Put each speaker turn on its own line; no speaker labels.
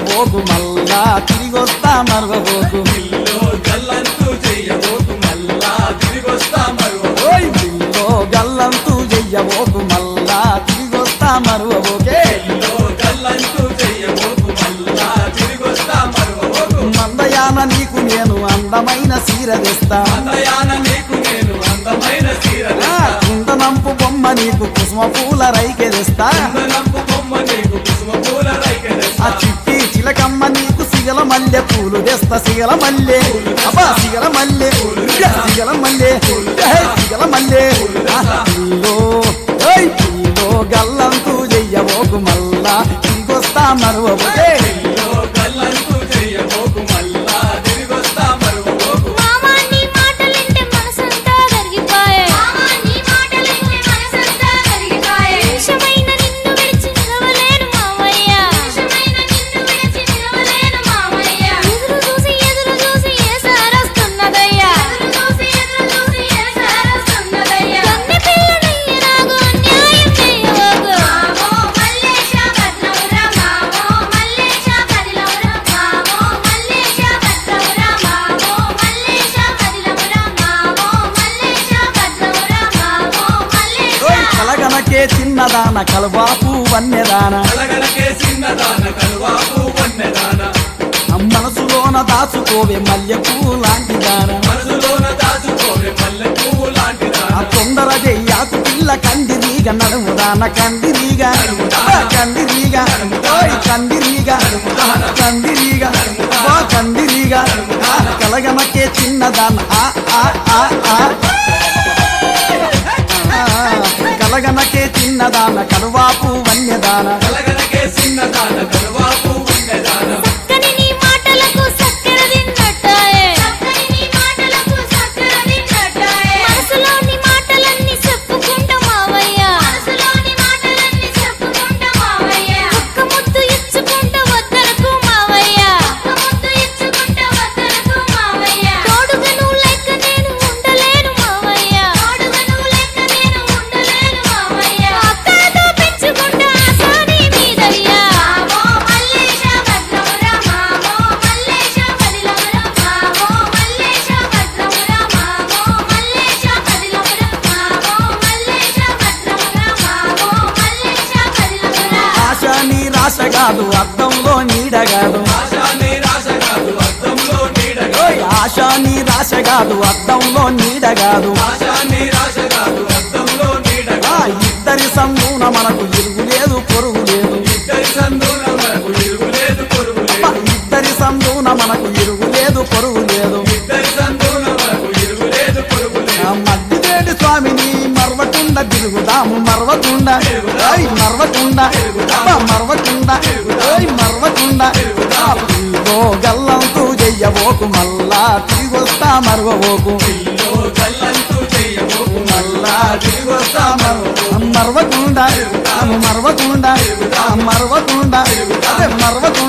చెయ్యబోకు మళ్ళా తిరిగొస్తా మరవబోకు
ఇల్లు గల్లంతు చెయ్యబోకు మళ్ళా తిరిగొస్తా మరువ
ఓయ్ పిల్లో గల్లంతూ చెయ్యబోకు మళ్ళా తిరిగొస్తా మరవబోకే
ఇల్లు గల్లంతు చెయ్యబోకు మళ్ళా తిరిగొస్తా మరువబోకు
మందయాన నీకు నేను అందమైన సీర తెస్తా
అందయాన నీకు నేను అందమైన చీర
ఆ, కుందనంపు బొమ్మ నీకు కుసుమ పూల రైకె తెస్తా
నంపు బొమ్మ నీకు కుసుమ పూల
ఆ
రైకెదెస్తా
చిట్టి చిలకమ్మ నీకు సిగల మల్లె పూలు తెస్తా సిగల మల్లె అబ్బా సిగల మల్లె ఇక సిగల మల్లె ఏ, సిగల మల్లె ఆ, పిల్లో ఓయ్ పిల్లో గల్లంతూ చెయ్యబోకు మళ్ళా తిరిగొస్తా మరువబోకే
ఇల్లు గల్లంతు చెయ్యబోకు మళ్ళా తిరిగొస్తా మరువబోకు
మామా నీ మాటలింటే మనసంతా కరిగిపాయే మామా నీ మాటలింటే మనసంతా కరిగిపాయే నిమిషమైన నిన్ను విడిచి నిలవలేను మామయ్య నిమిషమైన నిన్ను విడిచి నిలవలేను మామయ్య ఎదురు చూసి ఎదురు చూసి ఏ సారస్తున్నదయ్యా ఎదురు చూసి ఎదురు చూసి ఏ సారస్తున్నదయ్యా కన్ని పిల్లనయ్య నాకు అన్యాయం చేయవోకు మామో మల్లేశ భద్రమురా మామో మల్లేశ కదిలమురా మామో మల్లేశ భద్రమురా మామో మల్లేశ కదిలమురా మామో మల్లేశ భద్రమురా మామో మల్లేశ
ఓయ్ కలగనకే చిన్నదాన కలవాపు వన్నెదాన
కలగలకే చిన్నదాన కలువాపు వన్నెదాన
మనసులోన దాచుకోవే మల్లెపూ లాంటి దాన
మనసులోన దాచుకోవే మల్లె పువ్వు లాంటి
ఆ
దాన
తొందర చెయ్యాకు పిల్ల కందిరీగ నడుముదాన కందిరీగ ఆ కందిరీగ ఓయ్ కందిరీగ ఆ కందిరీగ ఓ కందిరీగ ఆ కలగనకే చిన్నదాన ఆ ఆ ఆ ఆ ఆ, కలగనకే చిన్నదాన కలువాపు వన్యదాన
కలగలకే చిన్నదాన కలువాపు వన్నెదాన
చక్కని నీ మాటలకు చక్కెర తిన్నట్టాయే చక్కని నీ మాటలకు చక్కెర తిన్నట్టాయే మనసులోని మాటలన్నీ చెప్పుకుంటా మావయ్య మనసులోని మాటలన్నీ చెప్పుకుంటా మావయ్య ఒక్క ముద్దు ఇచ్చుకుంటా వద్దలకు మావయ్య ఒక్క ముద్దు ఇచ్చుకుంటా వద్దలకు మావయ్య తోడుగా నువ్వు లెక్క నేను ఉండలేను మావయ్య తోడుగా నువ్వు లెక్క నేను ఉండలేను మావయ్య అక్కతో పెంచుకుంటా ఆసాని మీదయ్యా మామో మల్లేశ భద్రమురా మామో మల్లేశ కదిలమురా మామో మల్లేశ భద్రమురా మామో మల్లేశ కదిలమురా మామో మల్లేశ భద్రమురా మామో మల్లేశ కదిలమురా
ఆశ నీ రాశ కాదు అద్దంలో నీడ కాదు
ఆశ నిరాశ కాదు అద్దంలో నీడగా
ఓయ్ ఆశ నీ రాశ కాదు అద్దంలో నీడ కాదు
ఆశ నిరాశ కాదు అద్దంలో నీడగా
ఆ ఇద్దరి సంగుణ మనకు ఇరుగు లేదు పొరుగు లేదు
ఇద్దరి సందున మనకు ఇరుగు లేదు పొరుగు
అబ్బా,
లేదు
ఇద్దరి సంగుణ మనకు ఇరుగు లేదు పొరుగు లేదు
ఇద్దరి సందున మనకు ఇరుగు లేదు పొరుగు
ఆ
లేదు
మద్దిరేటి స్వామిని మరవకుండా తిరుగుదాము మరవకుండా ఓయ్ మరవకుండా అబ్బా, మరవకుండా ఓయ్ మరవకుండా ఆ పిల్లో గల్లంతూ చెయ్యబోకు మళ్ళా తిరిగొస్తా మరవబోకు
ఇల్లు గల్లంతు చెయ్యబోకు
మళ్ళా తిరిగొస్తా మరవ మరవకుండా మరవకుండా మరవకుండా అదే మరవకుండా